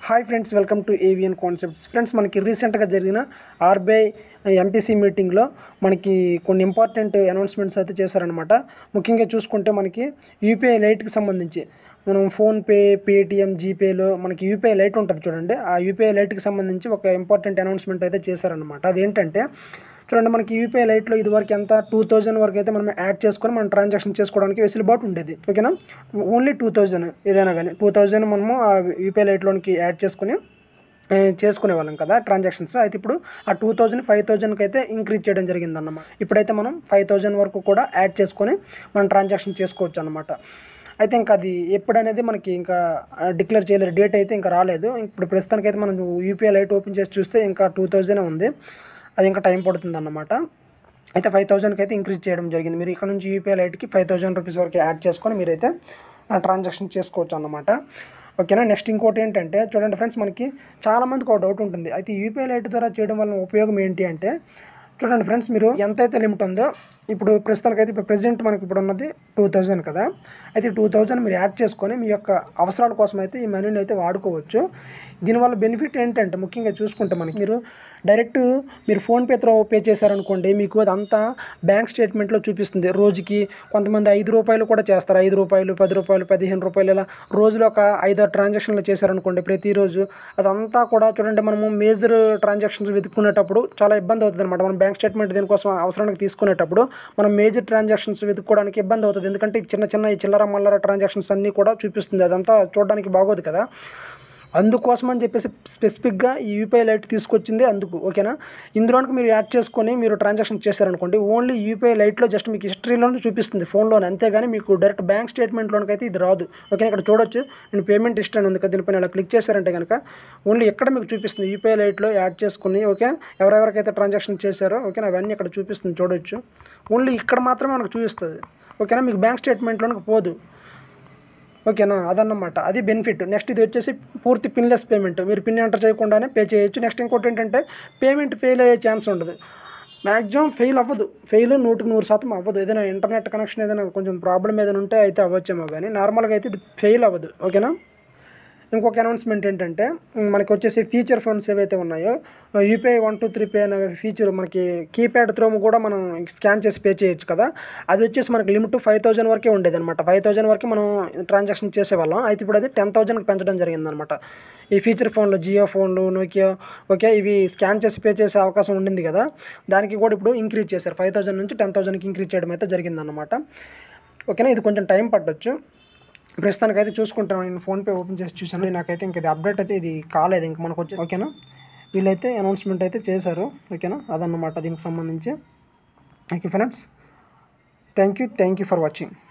hi friends welcome to AVN concepts friends మనకి రీసెంట్గా జరిగిన ఆర్బీఐ ఎంపీసీ మీటింగ్లో మనకి కొన్ని ఇంపార్టెంట్ అనౌన్స్మెంట్స్ అయితే చేశారనమాట ముఖ్యంగా చూసుకుంటే మనకి యూపీఐ లైట్కి సంబంధించి మనం ఫోన్పే పేటిఎం జీపేలో మనకి యూపీఐ లైట్ ఉంటుంది చూడండి ఆ యూపీఐ లైట్కి సంబంధించి ఒక ఇంపార్టెంట్ అనౌన్స్మెంట్ అయితే చేశారనమాట అదేంటంటే చూడండి మనకి యూపీఐ లైట్లో ఇదివరకు ఎంత టూ థౌజండ్ వరకు అయితే మనం యాడ్ చేసుకొని మనం ట్రాన్సాక్షన్ చేసుకోవడానికి వెసులుబాటు ఉండేది ఓకేనా ఓన్లీ టూ థౌజండ్ ఏదైనా కానీ టూ థౌజండ్ మనము ఆ యూపీఐ లైట్లోనికి యాడ్ చేసుకొని ఏ, చేసుకునే వాళ్ళం కదా ట్రాన్సాక్షన్స్ అయితే ఇప్పుడు ఆ టూ థౌజండ్ ఫైవ్ థౌజండ్కి అయితే ఇంక్రీజ్ చేయడం జరిగిందన్నమాట ఇప్పుడైతే మనం ఫైవ్ థౌజండ్ వరకు కూడా యాడ్ చేసుకొని మనం ట్రాన్సాక్షన్ చేసుకోవచ్చు అనమాట అయితే ఇంకా అది ఎప్పుడు అనేది మనకి ఇంకా డిక్లేర్ చేయలేదు డేట్ అయితే ఇంకా రాలేదు ఇప్పుడు ప్రస్తుతానికి అయితే మనం యూపీఐ లైట్ ఓపెన్ చేసి చూస్తే ఇంకా టూ థౌజండ్ ఉంది అది ఇంకా టైం పడుతుంది అన్నమాట అయితే ఫైవ్ థౌజండ్కి అయితే ఇంక్రీజ్ చేయడం జరిగింది మీరు ఇక్కడ నుంచి యూపీఐ లైట్కి ఫైవ్ థౌజండ్ రూపీస్ వరకు యాడ్ చేసుకొని మీరైతే ట్రాన్సాక్షన్ చేసుకోవచ్చు అన్నమాట ఓకేనా నెక్స్ట్ ఇంకోటి ఏంటంటే చూడండి ఫ్రెండ్స్ మనకి చాలామందికి ఒక డౌట్ ఉంటుంది అయితే యూపీఐ లైట్ ద్వారా చేయడం వల్ల ఉపయోగం ఏంటి అంటే చూడండి ఫ్రెండ్స్ మీరు ఎంతైతే లిమిట్ ఉందో ఇప్పుడు ప్రస్తుతానికి అయితే ఇప్పుడు ప్రెసెంట్ మనకి ఇప్పుడు ఉన్నది టూ థౌజండ్ కదా అయితే టూ థౌజండ్ మీరు యాడ్ చేసుకొని మీ యొక్క అవసరాల కోసం అయితే ఈ మనీని అయితే వాడుకోవచ్చు దీనివల్ల బెనిఫిట్ ఏంటంటే ముఖ్యంగా చూసుకుంటే మనకి మీరు డైరెక్ట్ మీరు ఫోన్పే త్రో పే చేశారనుకోండి మీకు అదంతా బ్యాంక్ స్టేట్మెంట్లో చూపిస్తుంది రోజుకి కొంతమంది ఐదు రూపాయలు కూడా చేస్తారు ఐదు రూపాయలు పది రూపాయలు పదిహేను రూపాయలు ఇలా రోజులో ఒక ఐదారు ట్రాన్సాక్షన్లు చేశారనుకోండి ప్రతిరోజు అదంతా కూడా చూడండి మనము మేజర్ ట్రాన్సాక్షన్స్ వెతుక్కునేటప్పుడు చాలా ఇబ్బంది అవుతుంది అనమాట మనం బ్యాంక్ స్టేట్మెంట్ దీనికోసం అవసరానికి తీసుకునేటప్పుడు మనం మేజర్ ట్రాన్సాక్షన్స్ వెతుక్కోవడానికి ఇబ్బంది అవుతుంది ఎందుకంటే ఈ చిన్న చిన్న ఈ చిల్లర మల్లర ట్రాన్సాక్షన్స్ అన్నీ కూడా చూపిస్తుంది అదంతా చూడడానికి బాగోదు కదా అందుకోసం అని చెప్పేసి స్పెసిఫిక్గా ఈ యూపీఐ లైట్ తీసుకొచ్చింది అందుకు ఓకేనా ఇందులోనికి మీరు యాడ్ చేసుకొని మీరు ట్రాన్సాక్షన్ చేశారనుకోండి ఓన్లీ యూపీఐ లైట్లో జస్ట్ మీకు హిస్టరీలోనే చూపిస్తుంది ఫోన్లోనే అంతేగాని మీకు డైరెక్ట్ బ్యాంక్ స్టేట్మెంట్లోనికి అయితే ఇది రాదు ఓకేనా ఇక్కడ చూడొచ్చు నేను పేమెంట్ హిస్టరీ అని ఉంది కదా దీనిపైన ఇలా క్లిక్ చేశారంటే కనుక ఓన్లీ ఎక్కడ మీకు చూపిస్తుంది యూపీఐ లైట్లో యాడ్ చేసుకుని ఓకే ఎవరెవరికైతే ట్రాన్సాక్షన్ చేశారో ఓకేనా అవన్నీ ఇక్కడ చూపిస్తుంది చూడొచ్చు ఓన్లీ ఇక్కడ మాత్రమే మనకు చూపిస్తుంది ఓకేనా మీకు బ్యాంక్ స్టేట్మెంట్లోనికి పోదు ఓకేనా అదన్నమాట అది బెనిఫిట్ నెక్స్ట్ ఇది వచ్చేసి పూర్తి పిన్లెస్ పేమెంట్ మీరు పిన్ ఎంటర్ చేయకుండానే పే చేయొచ్చు నెక్స్ట్ ఇంకోటి ఏంటంటే పేమెంట్ ఫెయిల్ అయ్యే ఛాన్స్ ఉండదు మ్యాక్సిమం ఫెయిల్ అవ్వదు ఫెయిల్ నూటికి నూరు శాతం అవ్వదు ఏదైనా ఇంటర్నెట్ కనెక్షన్ ఏదైనా కొంచెం ప్రాబ్లం ఏదైనా ఉంటే అయితే అవ్వచ్చేమో కానీ నార్మల్గా అయితే ఇది ఫెయిల్ అవ్వదు ఓకేనా ఇంకొక అనౌన్స్మెంట్ ఏంటంటే ఉమ్, మనకి వచ్చేసి ఫీచర్ ఫోన్స్ ఏవైతే ఉన్నాయో UPI one two three pay అనే ఫీచర్ మనకి కీప్యాడ్ త్రో కూడా మనం స్కాన్ చేసి పే చేయొచ్చు కదా అది వచ్చేసి మనకి లిమిట్ ఫైవ్ థౌజండ్ వరకే ఉండేది అనమాట ఫైవ్ థౌజండ్ వరకు మనం ట్రాన్సాక్షన్ చేసేవాళ్ళం అయితే ఇప్పుడు అది టెన్ థౌజండ్కి పెంచడం జరిగిందనమాట ఈ ఫీచర్ ఫోన్లు జియో ఫోన్లు నోకియో ఓకే ఇవి స్కాన్ చేసి పే చేసే అవకాశం ఉండింది కదా దానికి కూడా ఇప్పుడు ఇంక్రీజ్ చేశారు ఫైవ్ థౌజండ్ నుంచి టెన్ థౌజండ్కి ఇంక్రీజ్ చేయడం అయితే జరిగిందనమాట ఓకేనా ఇది కొంచెం టైం పట్టొచ్చు ప్రస్తుతానికి అయితే చూసుకుంటాను నేను ఫోన్పే ఓపెన్ చేసి చూసాను నాకైతే ఇంక ఇది అప్డేట్ అయితే ఇది కాలేదు ఇంక మనకు వచ్చి ఓకేనా వీళ్ళైతే అనౌన్స్మెంట్ అయితే చేశారు ఓకేనా అదన్నమాట దీనికి సంబంధించి okay friends thank you thank you for watching